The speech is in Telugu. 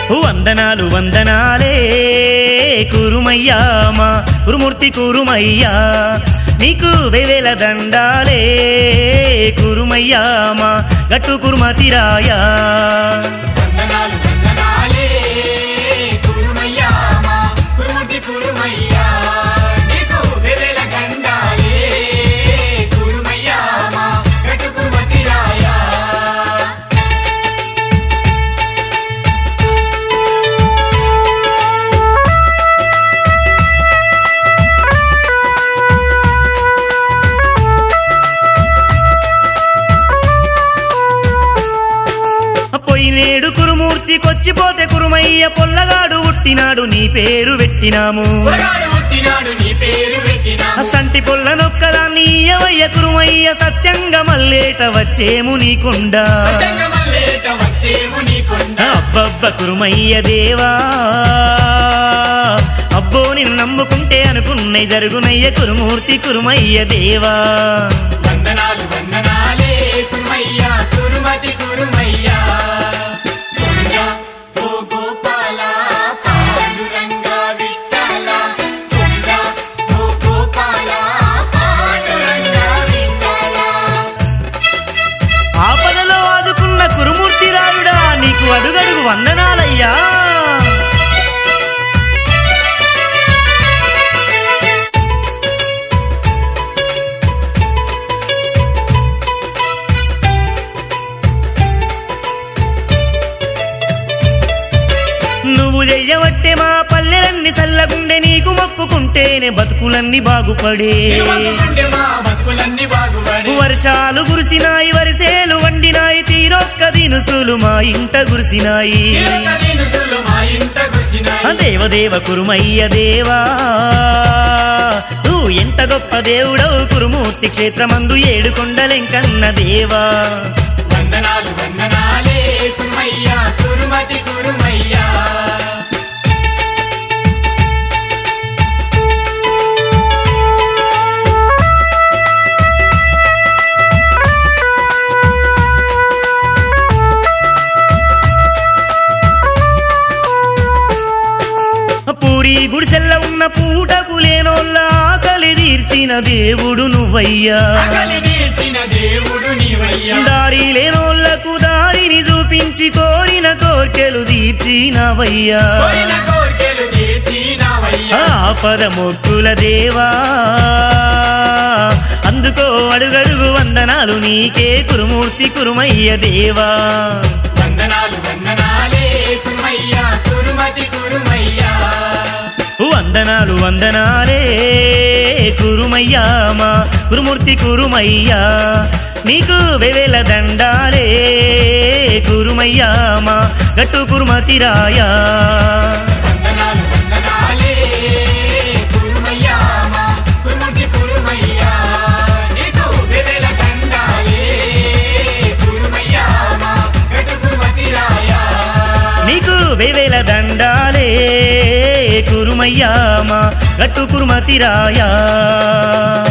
వందనాలు వందనాలే కురుమయ్యా మా కురుమూర్తి కురుమయ్యా నీకు వేవేల దండాలే కురుమయ్యా మా గట్టు కురుమతిరాయా వందనాలు వందనాలే కురుమయ్యా మా కురుమటి కురుమయ్యా నీకు వెలెల గండాలే కురుమయ్యా మా గట్టు కురుమతిరాయా పోయినేడు కురుమూర్తి కొచ్చిపోతే కురుమయ్య పొల్లగాడు పుట్టినాడు నీ పేరు పెట్టినాము పొగాడు పుట్టినాడు నీ పేరు పెట్టినా సంటి పొల్ల నొక్కదాన్ని ఇయ్యవయ్య కురుమయ్య సత్యంగా మల్లేట వచ్చేము నీకుండా మల్లేట వచ్చేము నీ కొండ అబ్బబ్బ కురుమయ్య దేవా అబ్బో నిన్ను నమ్ముకుంటే అనుకున్నై జరుగునయ్య కురుమూర్తి కురుమయ్య దేవా వందనాలు వందనాలే కురుమయ్యా కురుమతి కురుమయ్యా కొండ ఓ గోపాల పాండురంగ విఠల కొండ ఓ గోపాల పాండురంగ విఠల ఆపదలో ఆదుకున్న కురుమూర్తి రాయుడా నీకు అడుగడుగు వందనాలయ్యా నువ్వు చెయ్యవట్టే మా పల్లెలన్నీ సల్లగుండె నీకు మొక్కుకుంటేనే బతుకులన్నీ బాగుపడే తిరుమలకుండే మా బతుకులన్నీ బాగుపడి వర్షాలు కురిసినాయి వరిసేలు వండినాయి తీరొక్క దినుసులు మా ఇంట కురిసినాయి తిరుమల దినుసులు మా ఇంట ఆ గుచ్చినాయి దేవదేవ కురుమయ్య దేవా నువ్వు ఎంత గొప్ప దేవుడవు కురుమూర్తి క్షేత్రమందు ఏడు కొండలెంకన్న దేవా వందనాలు వందనాలే కురుమయ్యా కురుమతి కురుమయ్యా పూరి గుడిసెల్ల ఉన్న పూటకు లేనోళ్ళ ఆకలి తీర్చిన దేవుడు నువ్వయ్యా ఆకలి తీర్చిన దేవుడు నీవయ్యా దారి లేనోళ్లకు దారిని చూపించి కోరిన కోర్కెలు తీర్చినవయ్యా కోరిన కోర్కెలు తీర్చినావయ్యా ఆపద మొక్కుల దేవా అందుకో అడుగడుగు వందనాలు నీకే కురుమూర్తి కురుమయ్య దేవా వందనాలు వందనాలే కురుమయ్యా కురుమతి కురుమయ్యా వందనాలు వందనాలే కురుమయ్యా మా కురుమూర్తి కురుమయ్యా నీకు వెవెల దండాలే కురుమయ్యా మా గట్టు కురుమతిరాయా వందనాలు వందనాలే కురుమయ్యా మా కురుమతి కురుమయ్యా నీకు వెవెల గండాలే కురుమయ్యా మా గట్టు కురుమతిరాయా నీకు వేవేల దండాలే కురుమయ్యా మా గట్టు కురుమతిరాయా